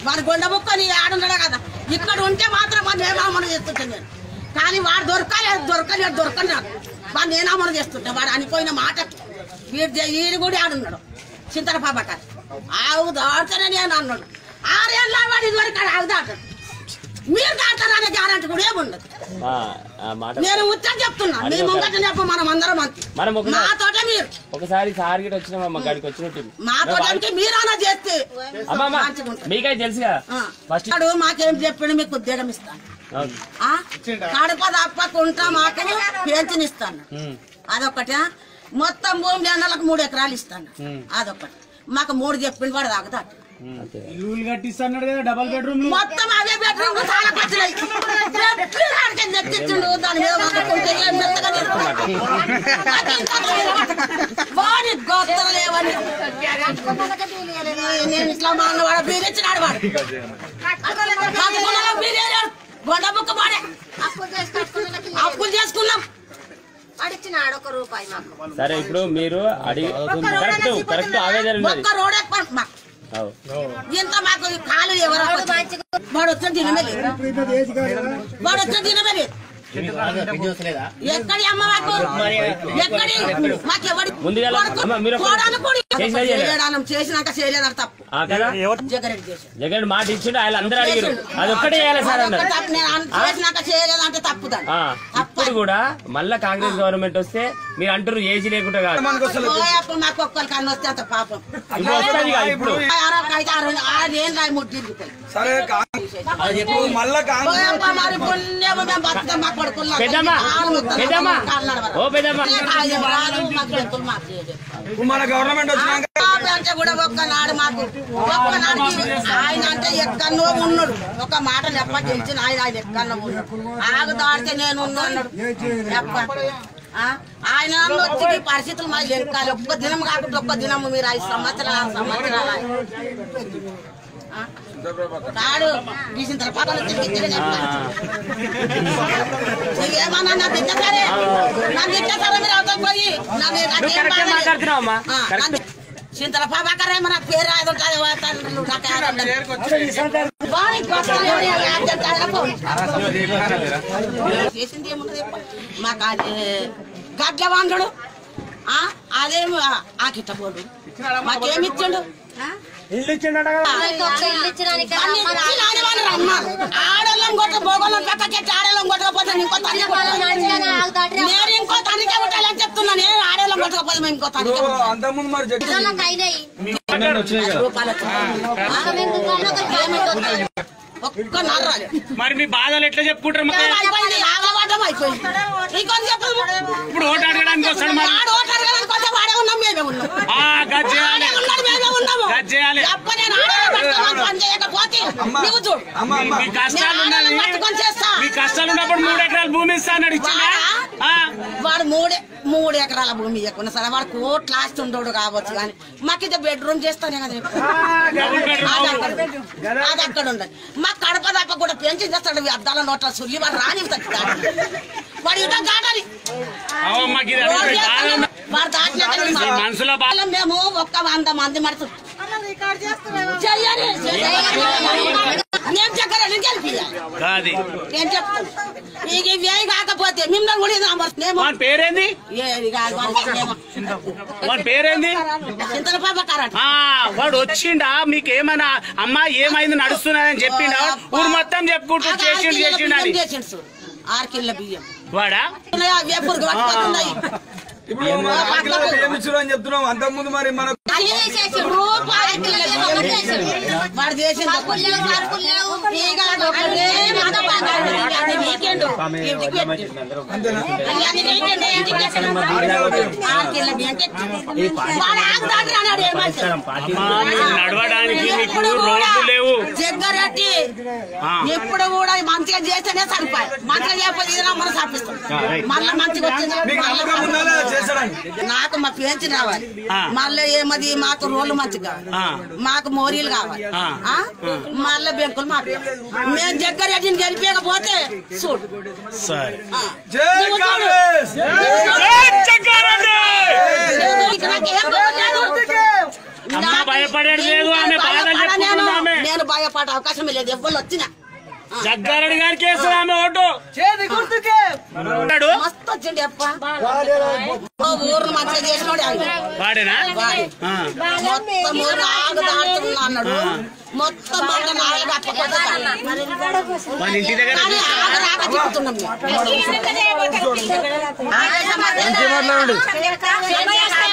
వాడు గొండ బుక్కని ఆడున్నాడు కదా ఇక్కడ ఉంటే మాత్రం వాడు నేనామన చేస్తుంటాను నేను కానీ వాడు దొరకలేదు దొరకలేదు దొరకలేదు వాడు నేనామన చేస్తుంటా వాడు అనిపోయిన మాట వీడు చే- వీడు కూడా ఆడున్నాడు చింతల పాపకారు ఆవు దాడుతానే నేను అన్నాడు ఆరేళ్ళ వాడు ఇదివరకు ఆవు దాటాడు మీరు దాటారనే గ్యారంటీ కూడా ఏముండదు ఆ, ఆ మాట నేను ఉత్తరం చెప్తున్నా మీ ముంగట చెప్ప మనం అందరం అంతే మనం ఒకసారి- మా తోట మీరు ఒకసారి సార్ గిట్ వచ్చినాం అమ్మ గడికి వచ్చినట్టు మా తోటకి మీరన్నా చేస్తే అమ్మా అమ్మా మంచిగా ఉంటుంది. మీకై తెలుసుగా ఆ. ఫస్ట్ వాడు మాకేం చెప్పిండు మీకు ఉద్యోగం ఇస్తాను అవును. ఆ? కడప తప్పకుండా మాకు పెన్షన్ ఇస్తాను ఉమ్. అదొకటి మొత్తం భూమి నెలలకు మూడు ఎకరాలు ఇస్తాను ఉమ్. అదొకటి మాకు మూడు చెప్పిండు వాడు తాగుతాడు అంతే ఇల్లు కట్టిస్తాడు కదా డబల్ బెడ్రూమ్ మొత్తం అవే బెడ్రూమ్ చాలా ఖర్చులై తెచ్చిండు దాని మీద వండుకుంటే ఏం మెత్తగా తిరుగుతుంది. అది ఇంత వాడి గోత్తలు లేవని నేను ఇట్లా మా అన్న వాడు బీరిచ్చినాడు వాడు పదకొండులో బీరేరాడు గొండ బుక్క వాడే అప్పులు చేసుకున్నాం అడిచినాడు ఒక రూపాయి మాకు సరే ఇప్పుడు మీరు అడిగి కరెక్ట్ కరెక్ట్ ఆవేదన ఉన్నది ఒక్క రోడ్ ఎక్కువ మాకు అవు. ఇంత మాకు ఈ కాలు ఎవరు వాడు వచ్చిన తినమే లేదు వాడు వచ్చిన తినమే లేదు ఎక్కడి అమ్మ మాకు ఎక్కడి మాకు ఎవడి ముందుగా అమ్మ, మీరు ఒక- కోడాను కోడి. చేసినా చేయలేదా? చేయడానం చేసినాక చేయలేదని తప్పు ఆ కదా జగరెడ్డి చేశాడు జగన్ మాట ఇచ్చిండు ఆయన అందరూ అడిగారు అది ఒక్కటే చేయాలి సార్ అన్నారు అదొక్క తప్పు. నేను అన్- చేసినాక చేయలేదంటే తప్పు దాన్ని ఆ, ఇప్పుడు కూడా మళ్ళా కాంగ్రెస్ గవర్నమెంట్ వస్తే మీరు అంటారు ఏజీ లేకుండా కాదు పోయప్ప మాకు ఒక్కరికి అన్న వస్తే అంత పాపం ఇప్పుడు వస్తుంది కదా ఇప్పుడు ఆరోగ్య అయితే ఆరు ఆరు ఏం రాయి ముట్టింది సరే కా- ఇప్పుడు మళ్ళా కాంగ్రెస్ పోయప్ప మరి పుణ్యము మేము బతుకమ్మ కొడుకున్నాం. పెద్దమ్మ కాలు మొత్తం పెద్దమ్మ కాలు నడవరు. ఓ పెద్దమ్మ ఆయన రాదు, మాకు బతుకులు మాకు చేయలేదు. ఇప్పుడు మన గవర్నమెంట్ వచ్చినాక బాబు అంటే కూడా ఒక్కనాడు మాకు ఒక్కనాడు ఆయన అంటే ఎక్కడో ఉన్నాడు ఒక మాట లెప్ప గెలిచిన ఆయన ఆయన ఎక్కడో ఉన్నాడు ఆగు దాడితే నేను ఉన్నా అన్నాడు లెప్ప ఆ? ఆయన వచ్చి ఈ పరిస్థితులు మాకు లెక్కాలి ఒక్క దినం కాకుండా ఒక్క దినం మీరు ఐదు సంవత్సరాలు ఆరు సంవత్సరాలు ఆయన. ఆ? రాడు తీసిన తర్వాత తిరిగి ఏమన్నా నా తిన్న సరే నా తిన్న సరే మీరు అవతల పోయి నన్ను నువ్వు నాకేం కరెక్టే బాధ లేదు. మాట్లాడుతున్నావు అమ్మా ఆ, కరెక్ట్ నన్ను- చింతల ప్రభాకర్ ఏమో నాకు పేరు రాదు ఉంటుంది తండ్రులు నాకు ఆనందం. వాడికి కొత్తలు ఎవరు యాభై అంటారా పోనీ. చేసింది ఏమున్నది చెప్పు. మాకు అది గడ్ల వాంగడు అదేమో ఆకిట్ట పోడు మాకేమి ఇచ్చిండు ఇల్లు ఇచ్చిండట ఒక ఇల్లు ఇచ్చినానికి అన్ని ఇచ్చిన ఆడే వాళ్ళు రమ్మన్నారు. ఆడోళ్ళం కొట్ట భోగోళ్ళం పక్క చెట్టు ఆడోళ్ళం కొట్టకపోతే ఇంకో తల్లి నేను ఇంకో తల్లికే కొట్టాలని చెప్తున్నా నేను ఆడోళ్ళం కొట్టకపోతే మేము ఇంకో తల్లికే ఇప్పుడు అంతకుముందు మరి జడ్జి అయినాయి రూపాయలు ఒక్క నర్రాలి మరి మీ బాధలు ఎట్లా చెప్పుకుంటారు మరి? అయిపోయింది ఆగవాటం అయిపోయింది ఇంకొంచెం చెప్పు ఇప్పుడు ఓటు అడగడానికి వస్తాడు మరి వాడు ఓటర్ కనుక వచ్చి వాడే ఉన్నాం మేమే ఉన్నాం ఆ, గది చేయాలి వాడే ఉన్నాడు మేమే ఉన్నాము గది చేయాలి ఎప్ప నేను ఆడవాళ్ళని పట్టుకొని పని చేయకపోతే నువ్వు చూడు అమ్మ అమ్మ మీ కష్టాలు నేను ఉన్నది ఆడవాళ్ళని పట్టుకొని చేస్తా మీ కష్టాలు ఉన్నప్పుడు మూడు ఎకరాలు భూమి ఇస్తా అన్నాడు ఇచ్చిందా ఆ, వాడు మూడే మూడు ఎకరాల భూమి ఇవ్వకుండా సరే వాడు కోట్లు ఆస్తి ఉండోడు కావచ్చు కానీ మాకు ఇది బెడ్రూమ్ చేస్తానే కదా చెప్పు. డబుల్ బెడ్రూమ్ అది అక్కడ అది అక్కడ ఉండదు మా కడప తప్ప కూడా పెంచి చేస్తాడు ఈ అద్దాల నోట్ల సుల్లి వాడు రాని తగ్గుతాడు వాడు ఇవ్వడం దాటాలి అవ్వ, మాకు ఇది అడుగుతుంది. బాధ ఉంది. వాడు దాటినాక మీ మనసులో బాధ వాళ్ళం మేము ఒక్క వంద మంది మడుతు చెయ్యాలి నేను చక్కర నేను గెలిపియాలి కాది నేను చెప్తాను ఇక ఇవే కాకపోతే మిమ్మల్ని కూడా ఇది అమర్చేమో వాని పేరేంది ఏది కాదు వాళ్ళకేమో. వాని పేరేంది చింతల పాపకారట ఆ వాడు వచ్చిండా మీకు ఏమైనా అమ్మా ఏమైంది నడుస్తున్నదని చెప్పిండా ఊరు మొత్తం చెప్పుకుంటూ చేసిండు చేసిండు అని చేసిండు చూడు ఆరు కిలో బియ్యం వాడా ఉన్నాయి, అవి ఎప్పుడు పట్టుకొస్తున్నాయి ఇప్పుడు మన ఆకిలకు ఏమి ఇచ్చారు అని చెప్తున్నాం అంతకుముందు మరి మన రూపాయి కిలో బియ్యం. వాడు చేసిండు ఈగ ఒకటే మాట పడ్డాడు. అది వీకెండ్. ఇంటికి పెట్టి. అంతేనా అది వీకెండ్ ఇంటికి పెట్టిన. ఆరు కిలో బియ్యం తెచ్చి. వాడు ఆగుతాడు అన్నాడు ఏమంటే. అమ్మా మీకు నడవడానికి మీకు రోడ్లు లేవు జగ్గారెడ్డి ఆ. ఎప్పుడు కూడా మంచిగా చేస్తేనే సరిపోయి మంచిగా చేయకపోతే ఇది మనం సాపిస్తాం మళ్ళీ మంచిగా వచ్చింది మీకు మళ్ళా నమ్మకం ఉందా చేసడానికి నాకు మా పెంచిన రావాలి ఆ. మళ్ళీ ఏమది మాకు రోడ్లు మంచిగా కావాలి ఆ. మాకు మోరీలు కావాలి ఆ. ఆ? మళ్ళీ బెంకులు మాకు మేము జగ్గారెడ్డిని గెలిపేయకపోతే చూడు సరే ఆ. జై నువ్వు చూడు. కాంగ్రెస్ ఇక నాకేం భయం లేదు. అమ్మ నాకు భయం భయపడేది లేదు ఆమె బాధలు భయపడ నేను. చెప్పుకుంటుంది ఆమె నేను భయపడే అవకాశం లేదు ఎవ్వరు వచ్చినా జగ్గారెడ్డి గారికి వేస్తుంది ఆమె ఓటు చేతి గుర్తుకే ఉన్నాడు మస్తు వచ్చిండి అప్ప ఓ ఊరును మంచిగా చేసినోడు ఆయన వాడేనా వాడే. ఆ. మొత్తం ఊరు ఆగు దాటుతున్నా అన్నాడు మొత్తం మాట నాలుగు మన ఇంటి దగ్గర కానీ ఆగ రాక తిప్పుతున్నాం మేము. ఏం చేస్తావు?